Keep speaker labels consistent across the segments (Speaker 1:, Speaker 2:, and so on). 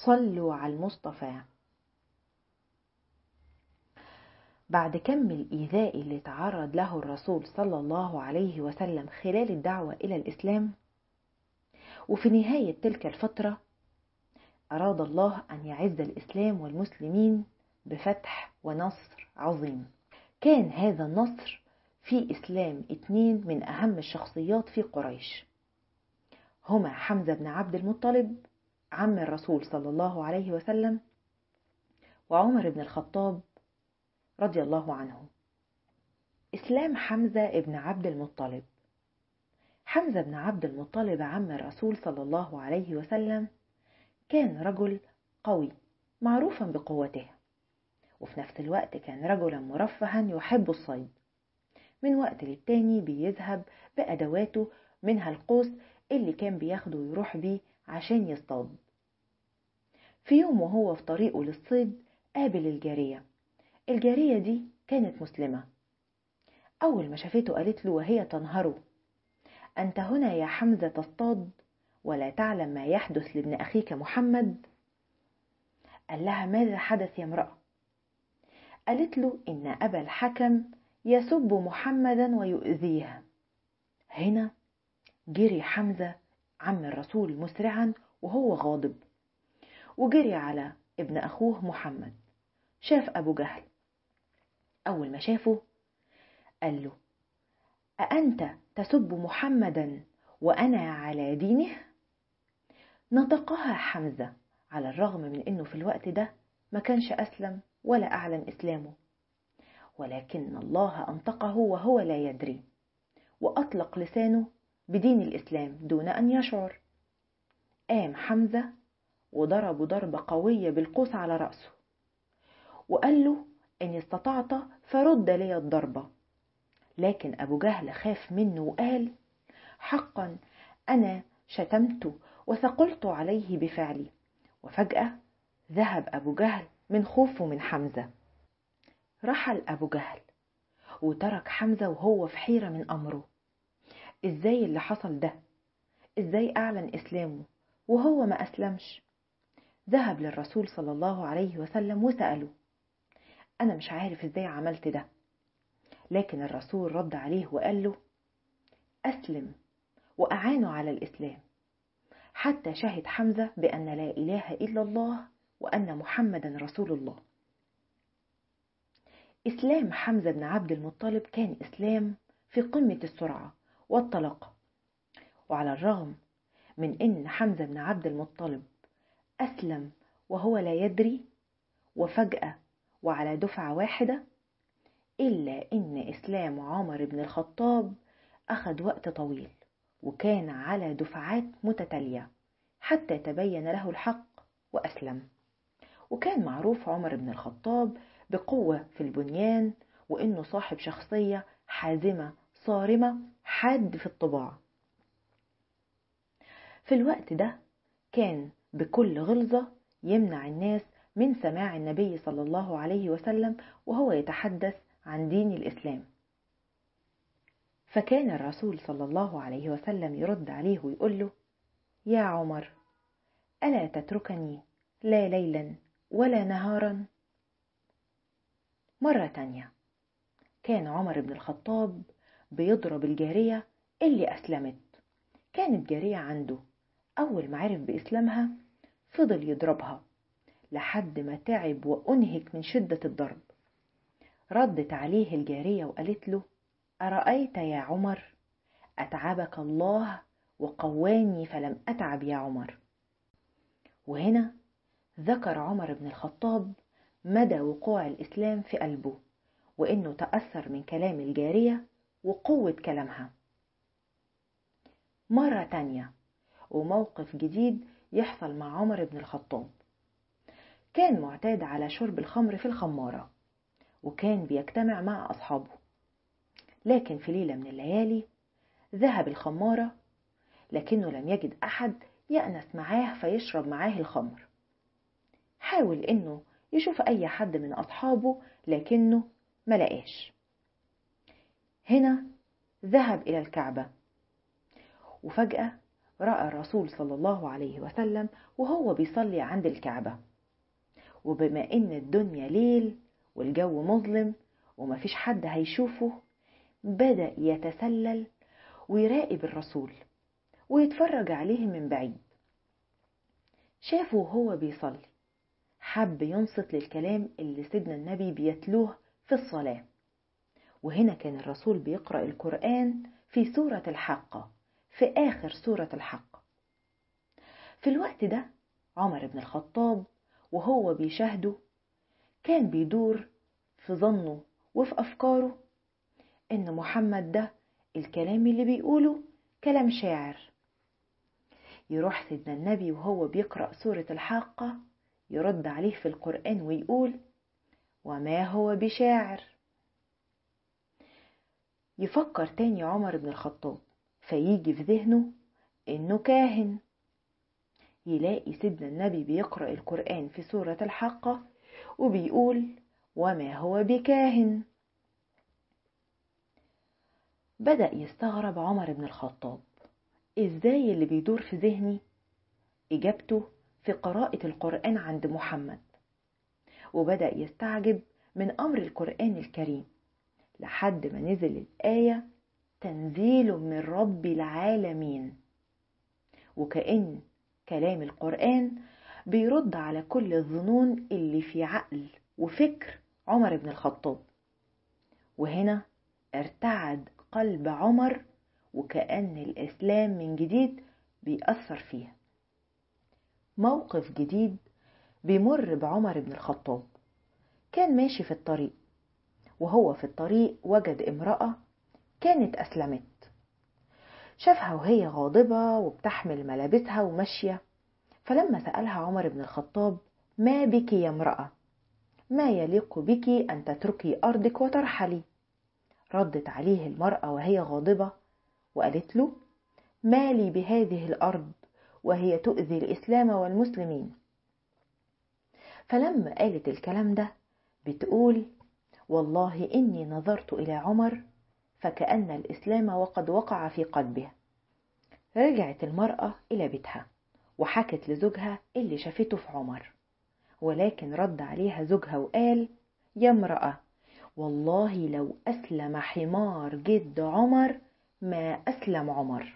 Speaker 1: صلوا على المصطفى بعد كم الإيذاء اللي تعرض له الرسول صلى الله عليه وسلم خلال الدعوة إلى الإسلام وفي نهاية تلك الفترة أراد الله أن يعز الإسلام والمسلمين بفتح ونصر عظيم كان هذا النصر في إسلام اتنين من أهم الشخصيات في قريش هما حمزة بن عبد المطلب عم الرسول صلى الله عليه وسلم وعمر بن الخطاب رضي الله عنه إسلام حمزة بن عبد المطلب حمزة بن عبد المطلب عم الرسول صلى الله عليه وسلم كان رجل قوي معروفا بقوته وفي نفس الوقت كان رجلا مرفها يحب الصيد من وقت للتاني بيذهب بأدواته منها القوس اللي كان بياخده ويروح بيه عشان يصطاد في يوم وهو في طريقه للصيد قابل الجارية الجارية دي كانت مسلمة أول ما شافته قالت له وهي تنهره أنت هنا يا حمزة تصطاد ولا تعلم ما يحدث لابن أخيك محمد قال لها ماذا حدث يا امرأة قالت له إن أبا الحكم يسب محمدا ويؤذيه هنا جري حمزة عم الرسول مسرعا وهو غاضب وجري على ابن أخوه محمد شاف أبو جهل أول ما شافه قال له أأنت تسب محمدا وأنا على دينه؟ نطقها حمزة على الرغم من أنه في الوقت ده ما كانش أسلم ولا أعلن إسلامه ولكن الله أنطقه وهو لا يدري وأطلق لسانه بدين الإسلام دون أن يشعر قام حمزة وضرب ضربة قوية بالقوس على رأسه وقال له إن استطعت فرد لي الضربة لكن أبو جهل خاف منه وقال حقا أنا شتمت وثقلت عليه بفعلي وفجأة ذهب أبو جهل من خوفه من حمزة رحل أبو جهل وترك حمزة وهو في حيرة من أمره إزاي اللي حصل ده إزاي أعلن إسلامه وهو ما أسلمش ذهب للرسول صلى الله عليه وسلم وسأله أنا مش عارف إزاي عملت ده لكن الرسول رد عليه وقال له أسلم وأعانوا على الإسلام حتى شهد حمزة بأن لا إله إلا الله وأن محمدا رسول الله إسلام حمزة بن عبد المطلب كان إسلام في قمة السرعة والطلاقة وعلى الرغم من أن حمزة بن عبد المطلب أسلم وهو لا يدري وفجأة وعلى دفعة واحدة إلا أن إسلام عمر بن الخطاب أخذ وقت طويل وكان على دفعات متتالية حتى تبين له الحق وأسلم وكان معروف عمر بن الخطاب بقوة في البنيان وإنه صاحب شخصية حازمة صارمة حاد في الطباع في الوقت ده كان بكل غلظة يمنع الناس من سماع النبي صلى الله عليه وسلم وهو يتحدث عن دين الإسلام فكان الرسول صلى الله عليه وسلم يرد عليه ويقول له يا عمر ألا تتركني لا ليلا ولا نهارا مرة تانية كان عمر بن الخطاب بيضرب الجارية اللي أسلمت كانت جارية عنده أول ما عرف بإسلامها فضل يضربها لحد ما تعب وأنهك من شدة الضرب ردت عليه الجارية وقالت له أرأيت يا عمر أتعبك الله وقواني فلم أتعب يا عمر وهنا ذكر عمر بن الخطاب مدى وقوع الإسلام في قلبه وإنه تأثر من كلام الجارية وقوة كلامها مرة تانية وموقف جديد يحصل مع عمر بن الخطاب كان معتاد على شرب الخمر في الخمارة وكان بيجتمع مع أصحابه لكن في ليلة من الليالي ذهب الخمارة لكنه لم يجد أحد يأنس معاه فيشرب معاه الخمر حاول إنه يشوف أي حد من أصحابه لكنه ملقاش هنا ذهب إلى الكعبة وفجأة رأى الرسول صلى الله عليه وسلم وهو بيصلي عند الكعبة وبما إن الدنيا ليل والجو مظلم ومفيش حد هيشوفه بدأ يتسلل ويراقب الرسول ويتفرج عليه من بعيد شافه وهو بيصلي حب ينصت للكلام اللي سيدنا النبي بيتلوه في الصلاة وهنا كان الرسول بيقرأ القرآن في سورة الحاقة في آخر سورة الحاقة في الوقت ده عمر بن الخطاب وهو بيشاهده كان بيدور في ظنه وفي أفكاره إن محمد ده الكلام اللي بيقوله كلام شاعر يروح سيدنا النبي وهو بيقرأ سورة الحاقة يرد عليه في القرآن ويقول وما هو بشاعر يفكر تاني عمر بن الخطاب فيجي في ذهنه إنه كاهن يلاقي سيدنا النبي بيقرأ القرآن في سورة الحاقة وبيقول وما هو بكاهن بدأ يستغرب عمر بن الخطاب ازاي اللي بيدور في ذهني اجابته في قراءة القرآن عند محمد وبدأ يستعجب من أمر القرآن الكريم لحد ما نزل الآية تنزيل من رب العالمين وكأن كلام القرآن بيرد على كل الظنون اللي في عقل وفكر عمر بن الخطاب وهنا ارتعد قلب عمر وكأن الإسلام من جديد بيأثر فيها موقف جديد بيمر بعمر بن الخطاب كان ماشي في الطريق وهو في الطريق وجد امرأة كانت أسلمت شافها وهي غاضبة وبتحمل ملابسها وماشية فلما سألها عمر بن الخطاب ما بك يا امرأة ما يليق بك أن تتركي أرضك وترحلي ردت عليه المرأة وهي غاضبة وقالت له ما لي بهذه الأرض وهي تؤذي الإسلام والمسلمين فلما قالت الكلام ده بتقول والله إني نظرت إلى عمر فكأن الإسلام وقد وقع في قلبه رجعت المرأة إلى بيتها وحكت لزوجها اللي شافته في عمر ولكن رد عليها زوجها وقال يا امرأة والله لو أسلم حمار جد عمر ما أسلم عمر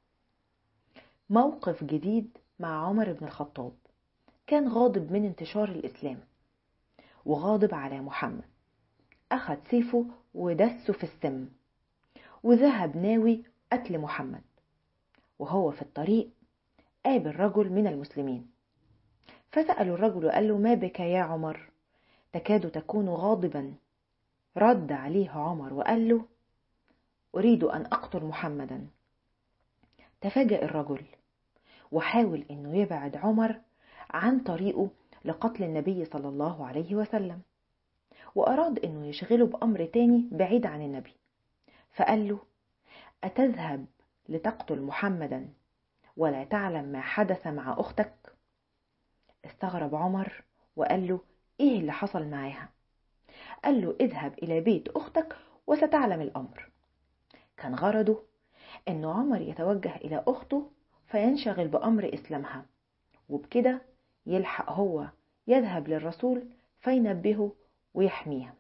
Speaker 1: موقف جديد مع عمر بن الخطاب كان غاضب من انتشار الإسلام وغاضب على محمد أخذ سيفه ودسه في السم وذهب ناوي قتل محمد وهو في الطريق قابل رجل من المسلمين فسأله الرجل وقال له ما بك يا عمر تكاد تكون غاضبا رد عليه عمر وقال له أريد أن أقتل محمدا تفاجأ الرجل وحاول أنه يبعد عمر عن طريقه لقتل النبي صلى الله عليه وسلم وأراد أنه يشغله بأمر تاني بعيد عن النبي فقال له أتذهب لتقتل محمدا ولا تعلم ما حدث مع أختك استغرب عمر وقال له إيه اللي حصل معاها قال له اذهب إلى بيت أختك وستعلم الأمر كان غرضه أن عمر يتوجه إلى أخته فينشغل بأمر إسلامها وبكده يلحق هو يذهب للرسول فينبهه ويحميها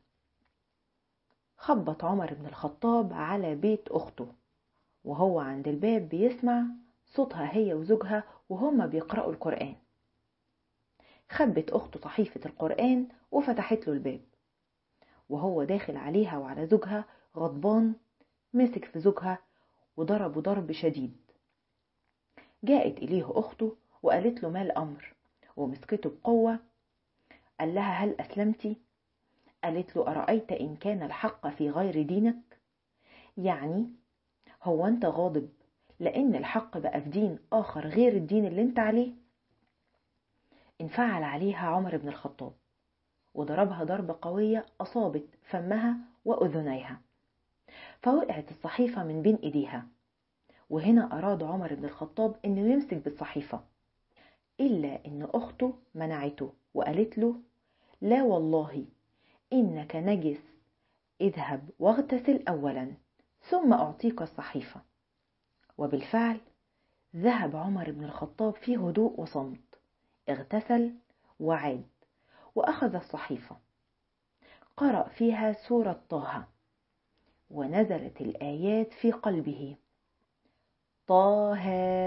Speaker 1: خبط عمر بن الخطاب على بيت أخته وهو عند الباب بيسمع صوتها هي وزوجها وهما بيقرأوا القرآن خبت أخته صحيفة القرآن وفتحت له الباب وهو داخل عليها وعلى زوجها غضبان مسك في زوجها وضربه ضرب شديد جاءت إليه أخته وقالت له ما الأمر ومسكته بقوة قال لها هل أسلمتي؟ قالت له أرأيت إن كان الحق في غير دينك؟ يعني هو أنت غاضب لأن الحق بقى في دين آخر غير الدين اللي أنت عليه؟ انفعل عليها عمر بن الخطاب وضربها ضربة قوية أصابت فمها وأذنيها فوقعت الصحيفة من بين إيديها وهنا أراد عمر بن الخطاب أنه يمسك بالصحيفة إلا أن أخته منعته وقالت له لا والله إنك نجس اذهب واغتسل أولا ثم أعطيك الصحيفة وبالفعل ذهب عمر بن الخطاب في هدوء وصمت اغتسل وعاد وأخذ الصحيفة قرأ فيها سورة طه ونزلت الآيات في قلبه طه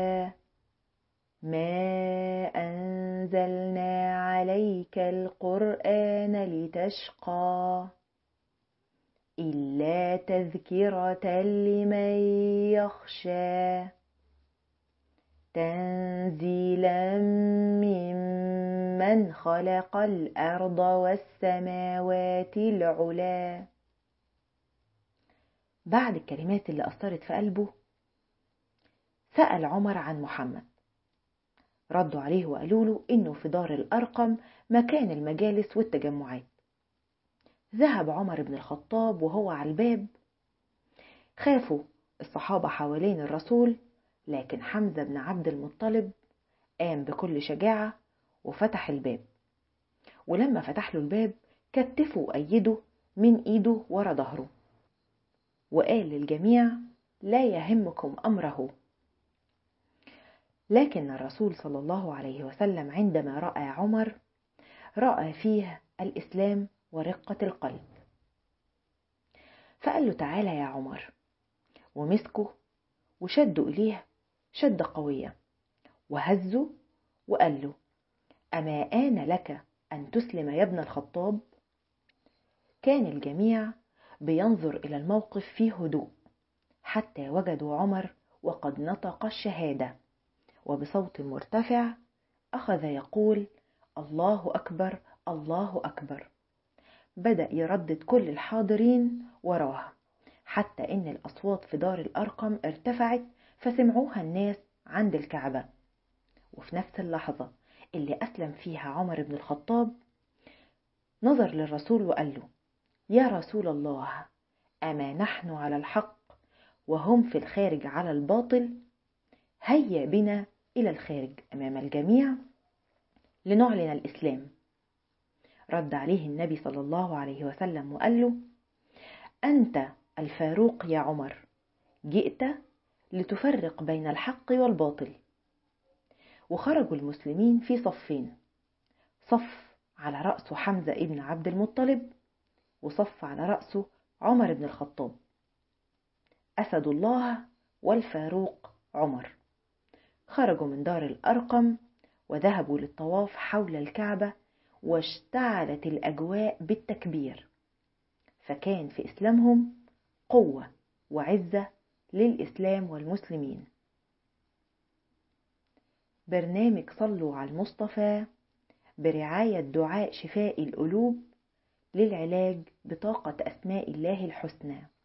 Speaker 1: ما أنزلنا عليك القرآن لتشقى إلا تذكرة لمن يخشى تنزيلا ممن خلق الأرض والسماوات العلا بعد الكلمات اللي أثرت في قلبه سأل عمر عن محمد ردوا عليه وقالوا له إنه في دار الأرقم مكان المجالس والتجمعات ذهب عمر بن الخطاب وهو على الباب خافوا الصحابة حوالين الرسول لكن حمزة بن عبد المطلب قام بكل شجاعة وفتح الباب ولما فتح له الباب كتفه وأيده من إيده ورا ظهره وقال للجميع لا يهمكم أمره لكن الرسول صلى الله عليه وسلم عندما رأى عمر رأى فيه الإسلام ورقة القلب فقال له تعالى يا عمر ومسكه وشدوا إليه شدة قوية وهزه وقال له أما آن لك أن تسلم يا ابن الخطاب كان الجميع بينظر إلى الموقف في هدوء حتى وجدوا عمر وقد نطق الشهادة وبصوت مرتفع أخذ يقول الله أكبر الله أكبر بدأ يردد كل الحاضرين وراه حتى إن الأصوات في دار الأرقم ارتفعت فسمعوها الناس عند الكعبة وفي نفس اللحظة اللي أسلم فيها عمر بن الخطاب نظر للرسول وقال له يا رسول الله أما نحن على الحق وهم في الخارج على الباطل هيا بنا إلى الخارج أمام الجميع لنعلن الإسلام رد عليه النبي صلى الله عليه وسلم وقال له أنت الفاروق يا عمر جئت لتفرق بين الحق والباطل وخرجوا المسلمين في صفين صف على رأسه حمزة ابن عبد المطلب وصف على رأسه عمر بن الخطاب أسد الله والفاروق عمر خرجوا من دار الأرقم وذهبوا للطواف حول الكعبة واشتعلت الأجواء بالتكبير فكان في إسلامهم قوة وعزة للإسلام والمسلمين برنامج صلوا على المصطفى برعاية دعاء شفاء القلوب للعلاج بطاقة أسماء الله الحسنى